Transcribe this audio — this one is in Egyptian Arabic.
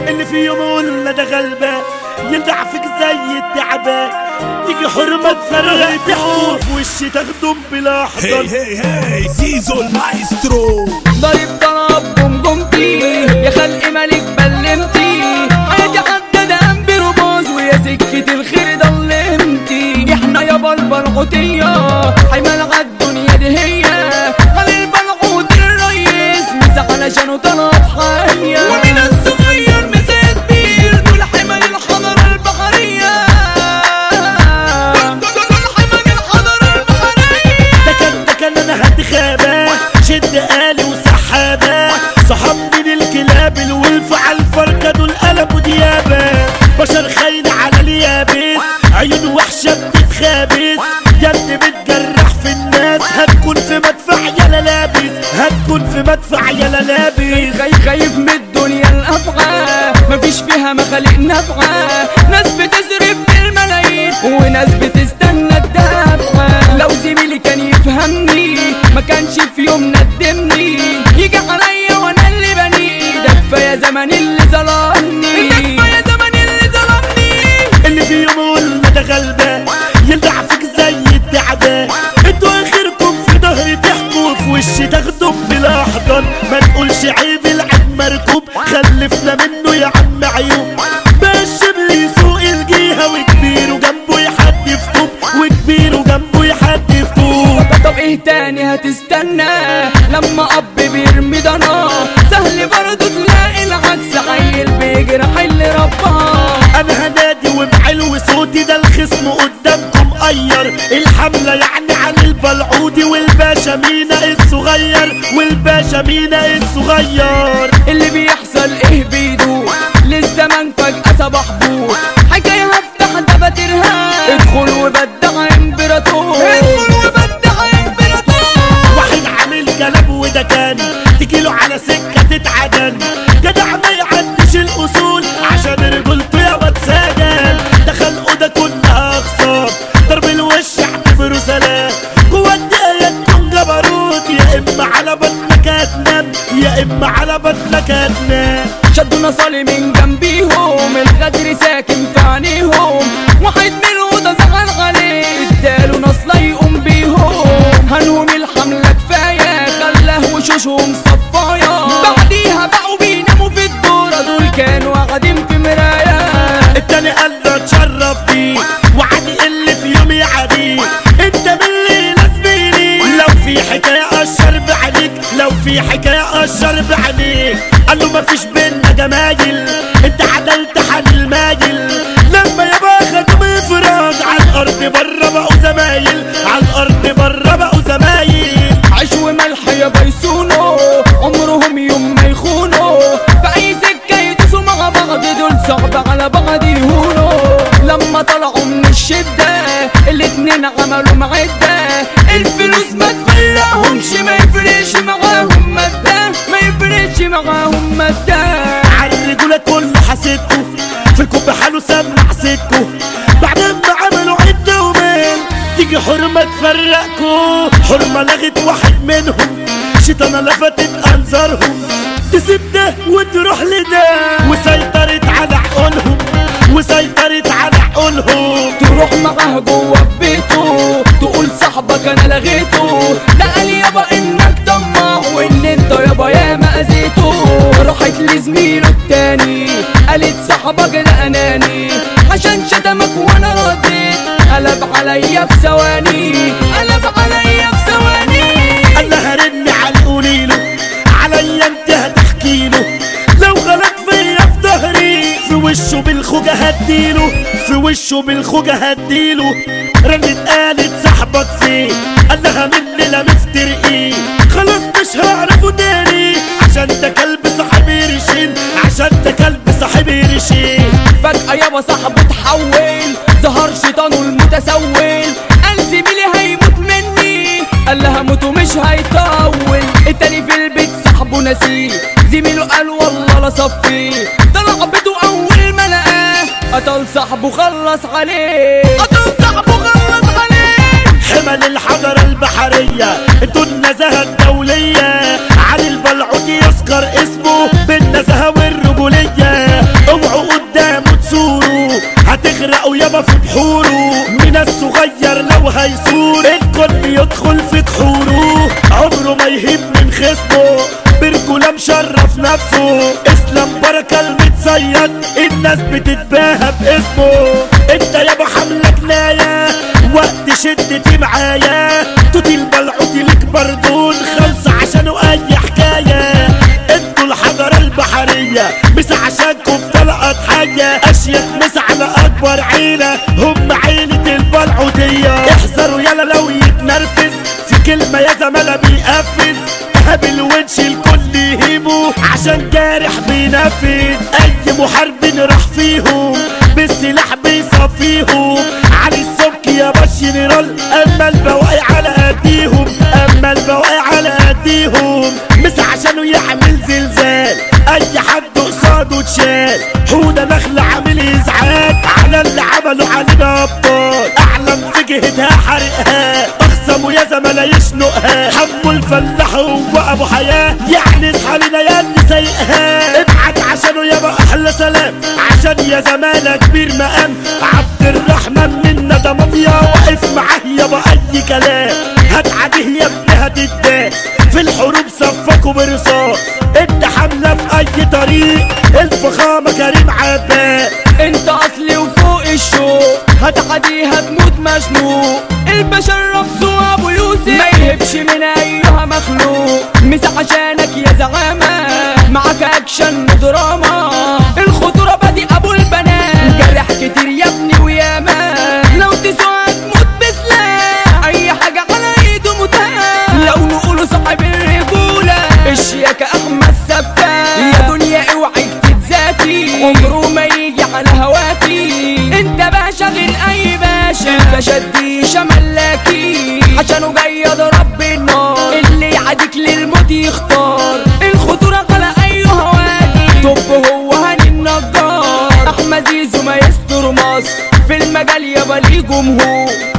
اللي في يوم قلنا ده غلبان يلدع فيك زي التعبان تيجي حرمة تفرق تحكوا في وشي تاخدهم بلا حضن هي هي زيزو المايسترو ضرب ضرب جمجمتي يا خلق ملك بلمتي حياتي حدد انبي رماز ويا سكة الخير ضلمتي احنا يا البلعوتية حيمال عالدنيا دي هي خلي البلعوت الريس مسا علشانه طلب حية ومن الصغير مسا كبير دول حمل الحضارة البحرية دول حمل الحضارة البحرية ده كان ده كان انا هدي خابة شد آلي وسحابة صحابني للكلاب الولف على الفركة دول قلبوا ديابة بشر خاين على اليابس عيون وحشة بتتخابس يد بتجرح في الناس هتكون في مدفع يا لابس هتكون في مدفع يا لابس خايف خايف من الدنيا الأفعى مفيش فيها مخالق نافعة ناس بتصرف بالملايين وناس بتستنى الدفعة لو زميلي كان يفهمني ما كانش في يوم ندمني يجي عليا وانا اللي بني ده كفاية زمن اللي ظلمني ده كفاية زمن اللي ظلمني اللي في يوم قلنا ده غلبان يلدع فيك زي التعبان انتوا اخركم في ظهري تحكوا في وشي تاخدوا بلا حضن ما تقولش عيب العيب مركوب خلفنا منه يا عم عيوب باش اللي يسوق الجيهة وكبير وجنبه يحدف طوب وكبير وجنبه يحدف طوب طب ايه تاني هتستنى لما اب بيرمي ضنا سهل برضه تلاقي العكس عيل بيجرح اللي رباه انا هنادي وبعلو صوتي ده الخصم قدامكم قير الحملة يعني على البلعودي والباشا مينا الصغير والباشا مينا الصغير اللي بيحصل ايه بيدوق للزمن فجأة صباح بوق حكاية هفتح دباترها ادخل وبدع امبراطور ادخل وبدع امبراطور واحد عامل كلام وده كان تجيله على سكة تتعدن جدع ما يعدش الأصول عشان رجولته يا واد سجن دخل أوضة كنا أخصام ضرب الوش اعتبره سلام جوا الدقايق تكون جبروت يا إما على بطنك هتنام يا إما على بطنك هتنام شدوا نصالي من جنبيهم الغدر ساكن في عينيهم واحد منهم ده زعل عليه اداله نصلة يقوم بيهم هنهم الحملة كفاية خلاه وشوشهم صفايا بعديها بقوا بيناموا في الدورة دول كانوا قاعدين في مراية التاني قال له اتشرف بيه وعادي اللي في يومي عادي انت من اللي لازميني لو في حكايه اشر بعينيك لو في حكايه اشر بعينيك قال له مفيش بينا جمايل انت عدلت حل المايل لما يبقى خدوا مفرج على الارض بره بقوا زمايل على الارض بره بقوا زمايل عيش وملح يا بيسونو عمرهم يوم ما يخونوا في اي سكه يدوسوا مع بعض دول صعب على بعض يهونوا لما طلعوا من الشده الاتنين عملوا معده الفلوس ما تفرقهمش ما يفرقش معاهم مادة ما يفرقش معاهم مادة عالرجولة كله حسيتكو فيكم بحاله سمع سيتكو بعد ما عملوا عدة ومين تيجي حرمة تفرقكو حرمة لغت واحد منهم شيطانة لفتت أنظارهم تسيب ده وتروح لده وسيطرت على عقولهم وسيطرت على عقولهم تروح معاه جوه بيته تقول صاحبك انا لغيته لا قال يابا انك طماع وان انت يابا يا ما اذيته راحت لزميله التاني قالت صاحبك ده اناني عشان شتمك وانا رديت قلب عليا في ثواني قلب عليا في ثواني قال لها رن على قوليله عليا انت هتحكيله لو غلط فيا في ظهري في وشه بالخوجة هديله في وشه بالخوجة هديله رنت قالت صاحبك فين قال لها من لا مفترقين خلاص مش هعرفه تاني عشان ده كلب صاحبي رشين عشان ده كلب صاحبي رشين فجأة يابا صاحبه اتحول ظهر شيطانه المتسول قال زميلي هيموت مني قال لها موت ومش هيطول التاني في البيت صاحبه نسيه زميله قال والله لا صفيه طلع بيته اول ما لقاه قتل صاحبه خلص عليه قتل صاحبه خلص عليه حمل الحضارة البحرية انتوا النزاهة الدولية علي البلعوتي يذكر اسمه بالنزاهة والرجولية الكل يدخل في كحوره عمره ما يهيب من خصمه برجولة مشرف نفسه اسلام بركة المتصيد الناس بتتباهى باسمه انت يابا حملة جناية وقت شدتي معايا توتي البلعوتي لك بردون خلص عشانه اي حكاية انتوا الحضارة البحرية مش عشانكم طلقت حية اشيك مس على اكبر عيلة هم عيلة البلعوتية احذروا يلا لو يتنرفز في كلمة يا زمالة بيقفز قابل ونش الكل يهيبه عشان جارح بينفذ اي محارب راح فيهم بالسلاح بيصفيهم علي السمك يا باش جنرال اما البواقي على قديهم اما البواقي على قديهم مش عشانه يعمل زلزال اي حد قصاده اتشال حوده نخلة عامل ازعاج على اللي عملوا علينا ابطال اعلم في جهتها حرقها اخصموا يا زملاء يشنقها حموا الفلاح هو ابو حياه يعني اصحى لنا يا اللي سايقها ابعت عشانه يابا احلى سلام عشان يا زمانه كبير مقام عبد الرحمن منا ده مافيا واقف معاه يابا اي كلام هتعديه يا ابني هتداس في الحروب صفكوا برصاص انت حامله في اي طريق الفخامه كريم عباس انت اصلي وفوق الشوق هتعديها تموت مشنوق البشر رمسه ابو يوسف ما يهبش من ايها مخلوق مش عشانك يا زعامة معاك اكشن ودراما الخطورة بادي ابو البنات جرح كتير يا ابني وياما لو تسوى تموت بسلاح اي حاجة على ايده متاح لو نقوله صاحب الرجولة الشياكة احمد سفاح يا دنيا اوعي تتذاتي عمره ما يجي على هواكي انت باشا غير اي باشا الباشا دي شملاكي عشانه جاي يضرب بالنار اللي يعاديك للموت يختار الخطورة على اي هواكي طب هو هاني النجار احمد زيزو ما يستر مصر في المجال يابا ليه جمهور